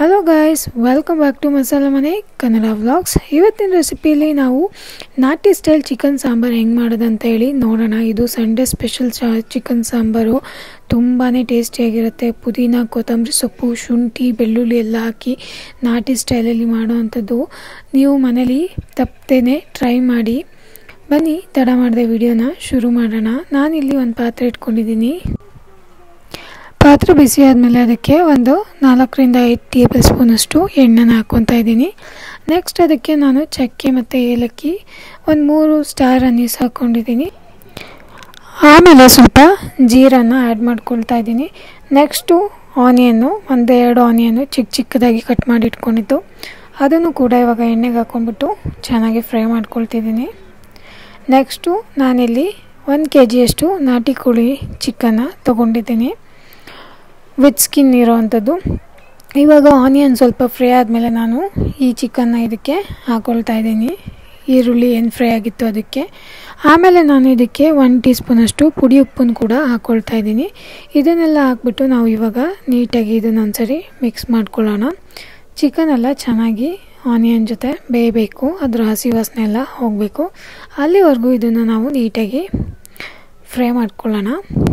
hello guys welcome back to Masala Mane Kannada vlogs ಇವತ್ತಿನ ರೆಸಿಪಿಯಲ್ಲಿ ನಾವು ನಾಟಿ ಸ್ಟೈಲ್ ಚಿಕನ್ ಸಾಂಬಾರು ಹೆಂಗೆ ಮಾಡೋದಂತ ಹೇಳಿ ನೋಡೋಣ ಇದು ಸಂಡೇ ಸ್ಪೆಷಲ್ ಚಾ ಚಿಕನ್ ಸಾಂಬಾರು ತುಂಬಾ ಟೇಸ್ಟಿಯಾಗಿರುತ್ತೆ ಪುದೀನ ಕೊತ್ತಂಬರಿ ಸೊಪ್ಪು ಶುಂಠಿ ಬೆಳ್ಳುಳ್ಳಿ ಎಲ್ಲ ಹಾಕಿ ನಾಟಿ ಸ್ಟೈಲಲ್ಲಿ ಮಾಡೋವಂಥದ್ದು ನೀವು ಮನೇಲಿ ತಪ್ಪದೇನೆ ಟ್ರೈ ಮಾಡಿ ಬನ್ನಿ ತಡ ಮಾಡಿದೆ ವಿಡಿಯೋನ ಶುರು ಮಾಡೋಣ ನಾನಿಲ್ಲಿ ಒಂದು ಪಾತ್ರೆ ಇಟ್ಕೊಂಡಿದ್ದೀನಿ ಪಾತ್ರೆ ಬಿಸಿ ಆದಮೇಲೆ ಅದಕ್ಕೆ ಒಂದು ನಾಲ್ಕರಿಂದ ಐದು ಟೇಬಲ್ ಸ್ಪೂನಷ್ಟು ಎಣ್ಣೆನ ಹಾಕ್ಕೊತಾ ಇದ್ದೀನಿ ನೆಕ್ಸ್ಟ್ ಅದಕ್ಕೆ ನಾನು ಚಕ್ಕೆ ಮತ್ತು ಏಲಕ್ಕಿ ಒಂದು ಮೂರು ಸ್ಟಾರ್ ಅನ್ನೀಸ್ ಹಾಕ್ಕೊಂಡಿದ್ದೀನಿ ಆಮೇಲೆ ಸ್ವಲ್ಪ ಜೀರನ್ನು ಆ್ಯಡ್ ಮಾಡ್ಕೊಳ್ತಾ ಇದ್ದೀನಿ ನೆಕ್ಸ್ಟು ಆನಿಯನ್ನು ಒಂದೆರಡು ಆನಿಯನ್ನು ಚಿಕ್ಕ ಚಿಕ್ಕದಾಗಿ ಕಟ್ ಮಾಡಿ ಇಟ್ಕೊಂಡಿದ್ದು ಅದನ್ನು ಕೂಡ ಇವಾಗ ಎಣ್ಣೆಗೆ ಹಾಕ್ಕೊಂಡ್ಬಿಟ್ಟು ಚೆನ್ನಾಗಿ ಫ್ರೈ ಮಾಡ್ಕೊಳ್ತಿದ್ದೀನಿ ನೆಕ್ಸ್ಟು ನಾನಿಲ್ಲಿ ಒಂದು ಕೆ ಜಿಯಷ್ಟು ನಾಟಿ ಕೋಳಿ ಚಿಕನ್ನ ತೊಗೊಂಡಿದ್ದೀನಿ ವಿತ್ ಸ್ಕಿನ್ ಇರೋವಂಥದ್ದು ಇವಾಗ ಆನಿಯನ್ ಸ್ವಲ್ಪ ಫ್ರೈ ಆದಮೇಲೆ ನಾನು ಈ ಚಿಕನ್ನ ಇದಕ್ಕೆ ಹಾಕ್ಕೊಳ್ತಾ ಇದ್ದೀನಿ ಈರುಳ್ಳಿ ಏನು ಫ್ರೈ ಆಗಿತ್ತು ಅದಕ್ಕೆ ಆಮೇಲೆ ನಾನು ಇದಕ್ಕೆ ಒನ್ ಟೀ ಸ್ಪೂನಷ್ಟು ಪುಡಿ ಉಪ್ಪನ್ನು ಕೂಡ ಹಾಕ್ಕೊಳ್ತಾ ಇದ್ದೀನಿ ಇದನ್ನೆಲ್ಲ ಹಾಕ್ಬಿಟ್ಟು ನಾವು ಇವಾಗ ನೀಟಾಗಿ ಇದನ್ನು ಒಂದ್ಸರಿ ಮಿಕ್ಸ್ ಮಾಡ್ಕೊಳ್ಳೋಣ ಚಿಕನ್ ಎಲ್ಲ ಚೆನ್ನಾಗಿ ಆನಿಯನ್ ಜೊತೆ ಬೇಯಬೇಕು ಅದರ ಹಸಿ ವಾಸನೆ ಎಲ್ಲ ಹೋಗಬೇಕು ಅಲ್ಲಿವರೆಗೂ ಇದನ್ನು ನಾವು ನೀಟಾಗಿ ಫ್ರೈ ಮಾಡ್ಕೊಳ್ಳೋಣ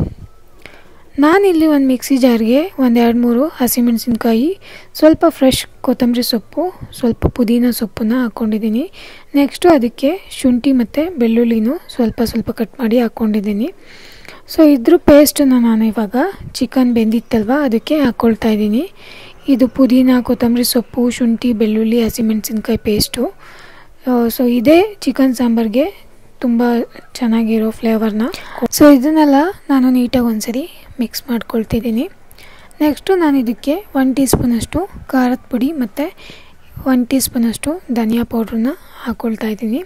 ನಾನಿಲ್ಲಿ ಒಂದು ಮಿಕ್ಸಿ ಜಾರ್ಗೆ ಒಂದು ಎರಡು ಮೂರು ಹಸಿಮೆಣಸಿನ್ಕಾಯಿ ಸ್ವಲ್ಪ ಫ್ರೆಶ್ ಕೊತ್ತಂಬರಿ ಸೊಪ್ಪು ಸ್ವಲ್ಪ ಪುದೀನ ಸೊಪ್ಪನ್ನು ಹಾಕ್ಕೊಂಡಿದ್ದೀನಿ ನೆಕ್ಸ್ಟು ಅದಕ್ಕೆ ಶುಂಠಿ ಮತ್ತು ಬೆಳ್ಳುಳ್ಳಿನೂ ಸ್ವಲ್ಪ ಸ್ವಲ್ಪ ಕಟ್ ಮಾಡಿ ಹಾಕ್ಕೊಂಡಿದ್ದೀನಿ ಸೊ ಇದ್ರ ಪೇಸ್ಟನ್ನು ನಾನು ಇವಾಗ ಚಿಕನ್ ಬೆಂದಿತ್ತಲ್ವ ಅದಕ್ಕೆ ಹಾಕ್ಕೊಳ್ತಾ ಇದ್ದೀನಿ ಇದು ಪುದೀನ ಕೊತ್ತಂಬರಿ ಸೊಪ್ಪು ಶುಂಠಿ ಬೆಳ್ಳುಳ್ಳಿ ಹಸಿಮೆಣಸಿನ್ಕಾಯಿ ಪೇಸ್ಟು ಸೊ ಇದೇ ಚಿಕನ್ ಸಾಂಬಾರ್ಗೆ ತುಂಬ ಚೆನ್ನಾಗಿರೋ ಫ್ಲೇವರ್ನ ಸೊ ಇದನ್ನೆಲ್ಲ ನಾನು ನೀಟಾಗಿ ಒಂದ್ಸರಿ ಮಿಕ್ಸ್ ಮಾಡ್ಕೊಳ್ತಿದ್ದೀನಿ ನೆಕ್ಸ್ಟು ನಾನು ಇದಕ್ಕೆ ಒನ್ ಟೀ ಸ್ಪೂನಷ್ಟು ಖಾರದ ಪುಡಿ ಮತ್ತು ಒನ್ ಟೀ ಸ್ಪೂನಷ್ಟು ಧನಿಯಾ ಪೌಡ್ರನ್ನ ಹಾಕ್ಕೊಳ್ತಾ ಇದ್ದೀನಿ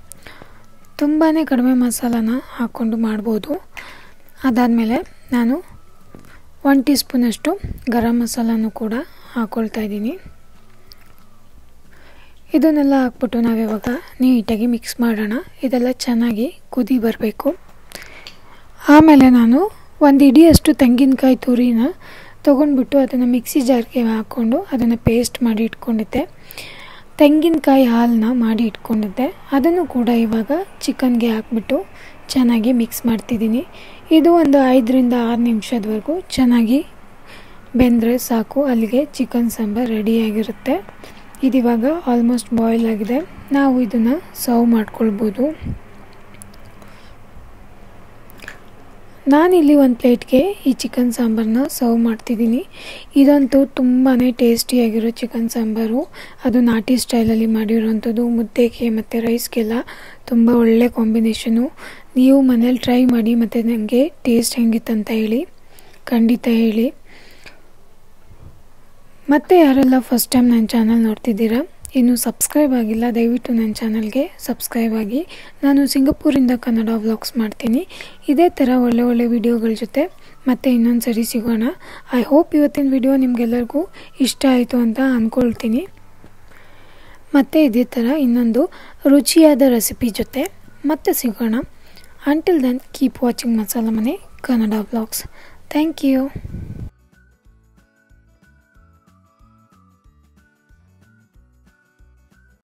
ತುಂಬಾ ಕಡಿಮೆ ಮಸಾಲಾನ ಹಾಕ್ಕೊಂಡು ಮಾಡ್ಬೋದು ಅದಾದಮೇಲೆ ನಾನು ಒನ್ ಟೀ ಸ್ಪೂನಷ್ಟು ಗರಂ ಮಸಾಲನೂ ಕೂಡ ಹಾಕ್ಕೊಳ್ತಾ ಇದ್ದೀನಿ ಇದನ್ನೆಲ್ಲ ಹಾಕ್ಬಿಟ್ಟು ನಾವಿವಾಗ ನೀಟಾಗಿ ಮಿಕ್ಸ್ ಮಾಡೋಣ ಇದೆಲ್ಲ ಚೆನ್ನಾಗಿ ಕುದಿ ಬರಬೇಕು ಆಮೇಲೆ ನಾನು ಒಂದು ಇಡಿಯಷ್ಟು ತೆಂಗಿನಕಾಯಿ ತುರಿನ ತೊಗೊಂಡ್ಬಿಟ್ಟು ಅದನ್ನು ಮಿಕ್ಸಿ ಜಾರ್ಗೆ ಹಾಕ್ಕೊಂಡು ಅದನ್ನು ಪೇಸ್ಟ್ ಮಾಡಿ ಇಟ್ಕೊಂಡಿದ್ದೆ ತೆಂಗಿನಕಾಯಿ ಹಾಲನ್ನ ಮಾಡಿ ಇಟ್ಕೊಂಡಿದ್ದೆ ಅದನ್ನು ಕೂಡ ಇವಾಗ ಚಿಕನ್ಗೆ ಹಾಕ್ಬಿಟ್ಟು ಚೆನ್ನಾಗಿ ಮಿಕ್ಸ್ ಮಾಡ್ತಿದ್ದೀನಿ ಇದು ಒಂದು ಐದರಿಂದ ಆರು ನಿಮಿಷದವರೆಗೂ ಚೆನ್ನಾಗಿ ಬೆಂದರೆ ಸಾಕು ಅಲ್ಲಿಗೆ ಚಿಕನ್ ಸಾಂಬಾರು ರೆಡಿಯಾಗಿರುತ್ತೆ ಇದಿವಾಗ ಆಲ್ಮೋಸ್ಟ್ ಬಾಯ್ಲ್ ಆಗಿದೆ ನಾವು ಇದನ್ನು ಸರ್ವ್ ಮಾಡ್ಕೊಳ್ಬೋದು ನಾನಿಲ್ಲಿ ಒಂದು ಪ್ಲೇಟ್ಗೆ ಈ ಚಿಕನ್ ಸಾಂಬಾರನ್ನ ಸರ್ವ್ ಮಾಡ್ತಿದ್ದೀನಿ ಇದಂತೂ ತುಂಬಾ ಟೇಸ್ಟಿಯಾಗಿರೋ ಚಿಕನ್ ಸಾಂಬಾರು ಅದು ನಾಟಿ ಸ್ಟೈಲಲ್ಲಿ ಮಾಡಿರೋವಂಥದ್ದು ಮುದ್ದೆಗೆ ಮತ್ತು ರೈಸ್ಗೆಲ್ಲ ತುಂಬ ಒಳ್ಳೆ ಕಾಂಬಿನೇಷನು ನೀವು ಮನೇಲಿ ಟ್ರೈ ಮಾಡಿ ಮತ್ತು ನನಗೆ ಟೇಸ್ಟ್ ಹೆಂಗಿತ್ತಂತ ಹೇಳಿ ಖಂಡಿತ ಹೇಳಿ ಮತ್ತು ಯಾರೆಲ್ಲ ಫಸ್ಟ್ ಟೈಮ್ ನನ್ನ ಚಾನಲ್ ನೋಡ್ತಿದ್ದೀರಾ ಇನ್ನೂ ಸಬ್ಸ್ಕ್ರೈಬ್ ಆಗಿಲ್ಲ ದಯವಿಟ್ಟು ನನ್ನ ಚಾನಲ್ಗೆ ಸಬ್ಸ್ಕ್ರೈಬ್ ಆಗಿ ನಾನು ಸಿಂಗಪೂರಿಂದ ಕನ್ನಡ ವ್ಲಾಗ್ಸ್ ಮಾಡ್ತೀನಿ ಇದೇ ಥರ ಒಳ್ಳೆ ಒಳ್ಳೆ ವಿಡಿಯೋಗಳ ಜೊತೆ ಮತ್ತೆ ಇನ್ನೊಂದು ಸರಿ ಸಿಗೋಣ ಐ ಹೋಪ್ ಇವತ್ತಿನ ವಿಡಿಯೋ ನಿಮಗೆಲ್ಲರಿಗೂ ಇಷ್ಟ ಆಯಿತು ಅಂತ ಅಂದ್ಕೊಳ್ತೀನಿ ಮತ್ತು ಇದೇ ಥರ ಇನ್ನೊಂದು ರುಚಿಯಾದ ರೆಸಿಪಿ ಜೊತೆ ಮತ್ತೆ ಸಿಗೋಣ until then keep watching Masala Mane Kannada vlogs thank you